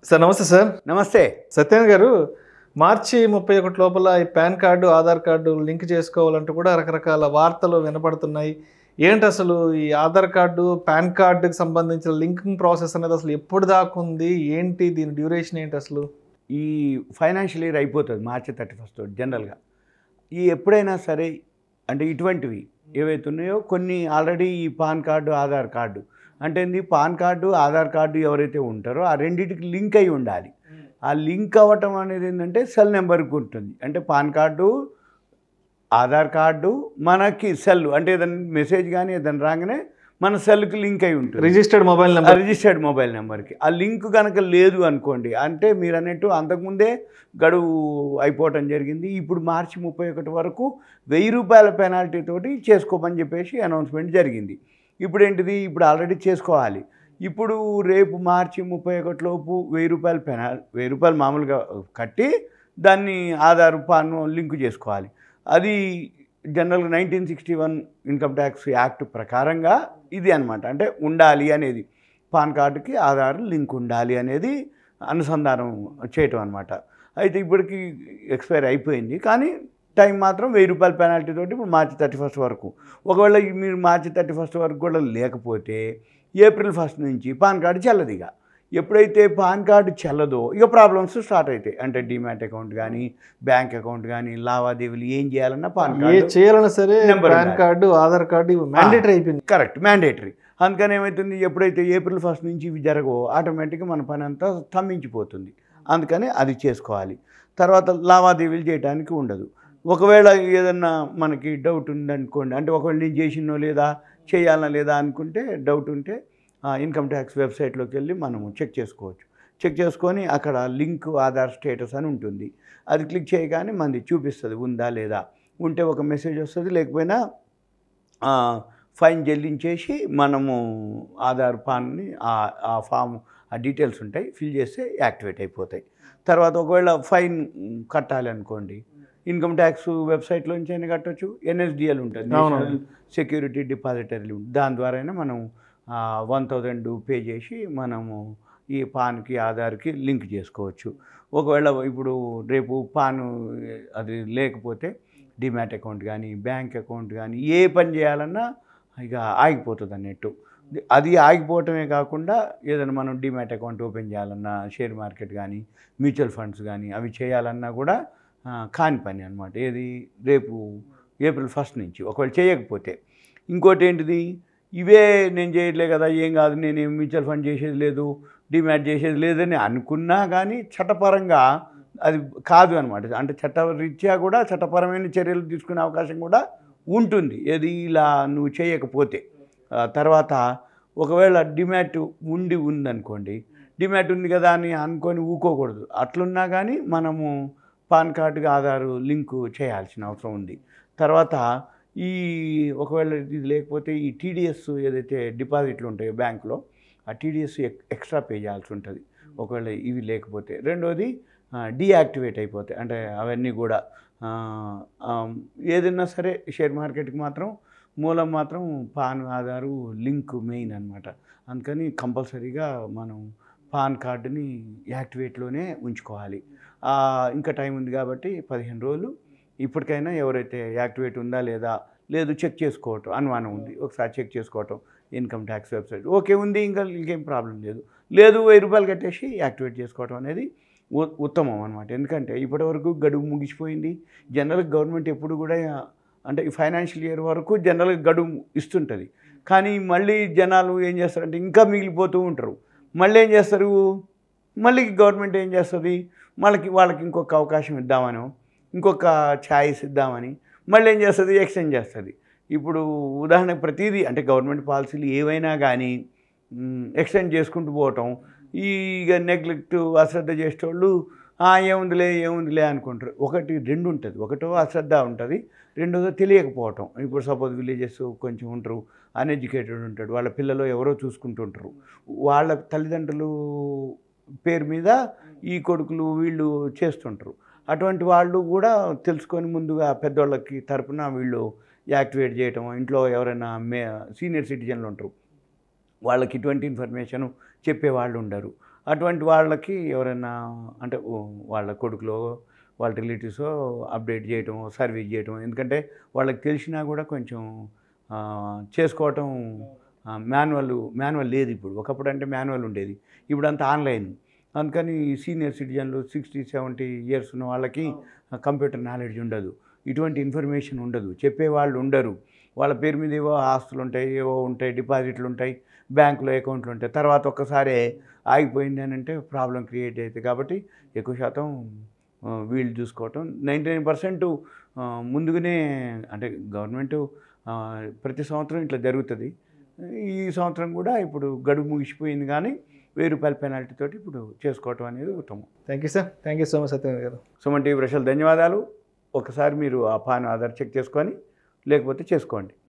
Sir నమస్తే sir నమస్తే సత్యన్ గారు మార్చి ముప్పై ఒకటి లోపల ఈ PAN card Aadhaar card link చేసుకోవాలంటూ కూడా రకరకాల వార్తలు వినపడుతున్నాయి ఏంటి అసలు ఈ ఆధార్ కార్డు పాన్ కార్డుకి సంబంధించిన లింకింగ్ ప్రాసెస్ అనేది అసలు ఎప్పుడు దాకా ఉంది ఏంటి దీని డ్యూరేషన్ ఏంటి అసలు ఈ ఫైనాన్షియల్ ఇయర్ అయిపోతుంది మార్చి థర్టీ ఫస్ట్ జనరల్గా ఈ ఎప్పుడైనా సరే అంటే ఇటువంటివి ఏవైతే ఉన్నాయో కొన్ని ఆల్రెడీ ఈ పాన్ కార్డు ఆధార్ కార్డు అంటే ఏంది పాన్ కార్డు ఆధార్ కార్డు ఎవరైతే ఉంటారో ఆ రెండింటికి లింక్ అయి ఉండాలి ఆ లింక్ అవ్వటం అనేది ఏంటంటే సెల్ నెంబర్కి ఉంటుంది అంటే పాన్ కార్డు ఆధార్ కార్డు మనకి సెల్ అంటే ఏదైనా మెసేజ్ కానీ ఏదైనా రాగానే మన సెల్కి లింక్ అయి ఉంటుంది రిజిస్టర్డ్ మొబైల్ ఆ నెంబర్ రిజిస్టర్డ్ మొబైల్ నెంబర్కి ఆ లింక్ కనుక లేదు అనుకోండి అంటే మీరు అన్నట్టు అంతకుముందే గడువు అయిపోవటం జరిగింది ఇప్పుడు మార్చి ముప్పై ఒకటి వరకు వెయ్యి రూపాయల పెనాల్టీ తోటి చేసుకోమని చెప్పేసి అనౌన్స్మెంట్ జరిగింది ఇప్పుడు ఏంటిది ఇప్పుడు ఆల్రెడీ చేసుకోవాలి ఇప్పుడు రేపు మార్చి ముప్పై ఒకటిలోపు వెయ్యి రూపాయల పెనాల్ వెయ్యి రూపాయలు మామూలుగా కట్టి దాన్ని ఆధార్ పాన్ లింక్ చేసుకోవాలి అది జనరల్గా nineteen sixty one income tax act ప్రకారంగా ఇది అనమాట అంటే ఉండాలి అనేది పాన్ కార్డుకి ఆధార్ లింక్ ఉండాలి అనేది అనుసంధానం చేయటం అనమాట అయితే ఇప్పటికి ఎక్స్పైర్ అయిపోయింది కానీ టైం మాత్రం వెయ్యి రూపాయల పెనాల్టీ తోటి ఇప్పుడు మార్చి థర్టీ ఫస్ట్ వరకు ఒకవేళ ఈ మీరు మార్చి థర్టీ ఫస్ట్ వరకు కూడా లేకపోతే ఏప్రిల్ ఫస్ట్ నుంచి పాన్ కార్డు చెల్లదు ఇక ఎప్పుడైతే పాన్ కార్డు చెల్లదో ఇక ప్రాబ్లమ్స్ స్టార్ట్ అవుతాయి అంటే డిమాట్ అకౌంట్ కానీ బ్యాంక్ అకౌంట్ కానీ లావాదేవీలు ఏం చేయాలన్నా పాన్ ఏ కార్డు చేయాలన్నా సరే నెంబర్ పాన్ ఉండాలి. కార్డు ఆధార్ కార్డు ఇవి మ్యాండేటరీ అయిపోయింది కరెక్ట్ మ్యాండేటరీ అందుకని ఏమవుతుంది ఎప్పుడైతే ఏప్రిల్ ఫస్ట్ నుంచి ఇవి జరగవో ఆటోమేటిక్గా మన పని అంతా స్తంభించిపోతుంది అందుకని అది చేసుకోవాలి తర్వాత లావాదేవీలు చేయడానికి ఉండదు ఒకవేళ ఏదన్నా మనకి డౌట్ ఉందనుకోండి అంటే ఒకవేళ నేను చేసినో లేదా చేయాలనా లేదా అనుకుంటే డౌట్ ఉంటే ఇన్కమ్ ట్యాక్స్ వెబ్సైట్లోకి వెళ్ళి మనము చెక్ చేసుకోవచ్చు చెక్ చేసుకొని అక్కడ లింక్ ఆధార్ స్టేటస్ అని ఉంటుంది అది క్లిక్ చేయగానే మనది చూపిస్తుంది ఉందా లేదా ఉంటే ఒక మెసేజ్ వస్తుంది లేకపోయినా ఆ, ఫైన్ చెల్లించేసి మనము ఆధార్ పాన్ని ఆ- ఆ ఫామ్ ఆ డీటెయిల్స్ ఉంటాయి ఫిల్ చేస్తే యాక్టివేట్ అయిపోతాయి తర్వాత ఒకవేళ ఫైన్ మ్, కట్టాలి అనుకోండి ఇన్కమ్ ట్యాక్స్ వెబ్సైట్లోంచి అయినా కట్టొచ్చు ఎన్ఎస్డిఎల్ ఉంటుంది అవును. నేషనల్ సెక్యూరిటీ డిపాజిటరీ ఉంటుంది దాని ద్వారా మనం వన్ థౌజండ్ పే చేసి మనము ఈ పాన్కి ఆధార్కి లింక్ చేసుకోవచ్చు ఒకవేళ ఇప్పుడు రేపు పాన్ అది లేకపోతే డిమాట్ అకౌంట్ కానీ బ్యాంక్ అకౌంట్ కానీ ఏ పని చేయాలన్నా ఇక ఆగిపోతుంది అన్నట్టు అది ఆగిపోవటమే కాకుండా ఏదైనా మనం డిమాట్ అకౌంట్ ఓపెన్ చేయాలన్నా షేర్ మార్కెట్ కానీ మ్యూచువల్ ఫండ్స్ కానీ అవి చేయాలన్నా కూడా ఆ, కాని పని అనమాట ఏది రేపు ఏప్రిల్ ఫస్ట్ నుంచి ఒకవేళ చేయకపోతే ఇంకోటి ఏంటిది ఇవే నేను చేయట్లే కదా ఏం కాదు నేను ఏం మ్యూచువల్ ఫండ్ చేసేది లేదు డిమాట్ చేసేది లేదని అనుకున్నా కానీ చట్టపరంగా అది కాదు అనమాట అంటే చట్టరీత్యా కూడా చట్టపరమైన చర్యలు తీసుకునే అవకాశం కూడా ఉంటుంది ఏది ఇలా నువ్వు చేయకపోతే ఆ, తర్వాత ఒకవేళ డిమాట్ ఉండి ఉందనుకోండి డిమాట్ ఉంది కదా అని అనుకొని ఊకోకూడదు అట్లున్నా కానీ మనము పాన్ కార్డుకి ఆధారు లింకు చేయాల్సిన అవసరం ఉంది తర్వాత ఈ ఒకవేళ ఇది లేకపోతే ఈ టీడీఎస్ ఏదైతే డిపాజిట్లు ఉంటాయో బ్యాంకులో ఆ టీడీఎస్ ఎక్స్ట్రా పే చేయాల్సి ఉంటుంది ఒకవేళ ఇవి లేకపోతే రెండోది డీయాక్టివేట్ అయిపోతాయి అంటే అవన్నీ కూడా ఆ, ఆ, ఏదైనా సరే షేర్ మార్కెట్కి మాత్రం మూలం మాత్రం పాన్ ఆధారు లింక్ మెయిన్ అనమాట అందుకని కంపల్సరీగా మనం పాన్ కార్డుని యాక్టివేట్లోనే ఉంచుకోవాలి ఆ, ఇంకా టైం ఉంది కాబట్టి పదిహేను రోజులు ఇప్పటికైనా ఎవరైతే యాక్టివేట్ ఉందా లేదా లేదు చెక్ చేసుకోవటం అనుమానం ఉంది ఒకసారి చెక్ చేసుకోవటం ఇన్కమ్ ట్యాక్స్ వెబ్సైట్ ఓకే ఉంది ఇంకా ఇంకేం ప్రాబ్లం లేదు లేదు వెయ్యి రూపాయలు కట్టేసి యాక్టివేట్ చేసుకోవటం అనేది ఉ- ఉత్తమం అనమాట ఎందుకంటే ఇప్పటివరకు గడువు ముగిసిపోయింది జనరల్ గవర్నమెంట్ ఎప్పుడు కూడా అంటే ఈ ఫైనాన్షియల్ ఇయర్ వరకు జనరల్ గడువు ఇస్తుంటుంది కానీ మళ్ళీ జనాలు ఏం చేస్తారంటే ఇంకా మిగిలిపోతూ ఉంటారు మళ్ళీ ఏం చేస్తారు మళ్ళీ గవర్నమెంట్ ఏం చేస్తుంది వాళ్ళకి వాళ్ళకి ఇంకొక అవకాశం ఇద్దామనో ఇంకొక ఛాయిస్ ఇద్దామని మళ్ళీ ఏం చేస్తుంది ఎక్స్టెండ్ చేస్తుంది ఇప్పుడు ఉదాహరణకు ప్రతిదీ అంటే గవర్నమెంట్ పాలసీలు ఏవైనా కానీ ఎక్స్టెండ్ చేసుకుంటూ పోవటం ఈ ఇక నెగ్లెక్ట్ అశ్రద్ధ చేసేటోళ్ళు "ఆ, ఏముందిలే ఏముందిలే అనుకుంటారు ఒకటి రెండు ఉంటుంది ఒకటో అశ్రద్ధ ఉంటుంది రెండోదో తెలియకపోవటం ఇప్పుడు సపోజ్ విలేజెస్ కొంచెం ఉంటారు అన్ఎడ్యుకేటెడ్ ఉంటాడు వాళ్ళ పిల్లలు ఎవరో చూసుకుంటుంటారు వాళ్ళ తల్లిదండ్రులు పేరు మీద ఈ కొడుకులు వీళ్ళు చేస్తుంటారు అటువంటి వాళ్ళు కూడా తెలుసుకొని ముందుగా పెద్దోళ్ళకి తరపున వీళ్ళు యాక్టివేట్ చేయటం ఇంట్లో ఎవరైనా మే సీనియర్ సిటిజన్లు ఉంటారు వాళ్ళకి ఇటువంటి ఇన్ఫర్మేషన్ చెప్పే వాళ్ళు ఉండరు అటువంటి వాళ్ళకి ఎవరైనా అంటే ఓ వాళ్ళ కొడుకులో వాళ్ళ రిలేటివ్స్ అప్డేట్ చేయటం సర్వీస్ చేయటం ఎందుకంటే వాళ్ళకి తెలిసినా కూడా కొంచెం ఆ, చేసుకోవటం మాన్యువల్ మాన్యువల్ లేదు ఇప్పుడు ఒకప్పుడు అంటే మాన్యువల్ ఉండేది ఇప్పుడు అంతా ఆన్లైన్ అందుకని సీనియర్ సిటిజన్లు సిక్స్టీ సెవెంటీ ఇయర్స్ ఉన్న వాళ్ళకి కంప్యూటర్ నాలెడ్జ్ ఉండదు ఇటువంటి ఇన్ఫర్మేషన్ ఉండదు చెప్పేవాళ్ళు ఉండరు వాళ్ళ పేరు మీద ఏవో ఆస్తులు ఉంటాయి ఏవో ఉంటాయి డిపాజిట్లు ఉంటాయి బ్యాంకులో అకౌంట్లు ఉంటాయి తర్వాత ఒక్కసారి ఆగిపోయింది అని అంటే ప్రాబ్లం క్రియేట్ అవుతుంది కాబట్టి ఎక్కువ శాతం ఆ, వీళ్ళు చూసుకోవటం నైంటీ నైన్ పర్సెంట్ ముందుగానే అంటే గవర్నమెంట్ ప్రతి సంవత్సరం ఇట్లా జరుగుతుంది ఈ సంవత్సరం కూడా ఇప్పుడు గడువు ముగిసిపోయింది కానీ వెయ్యి రూపాయల పెనాల్టీ తోటి ఇప్పుడు చేసుకోవటం అనేది ఉత్తమం thank you sir thank you so much Satyanarayana గారు సుమన్ టీవీ ప్రజలు ధన్యవాదాలు ఒకసారి మీరు ఆ పాన్ ఆధార్ చెక్ చేసుకొని లేకపోతే చేసుకోండి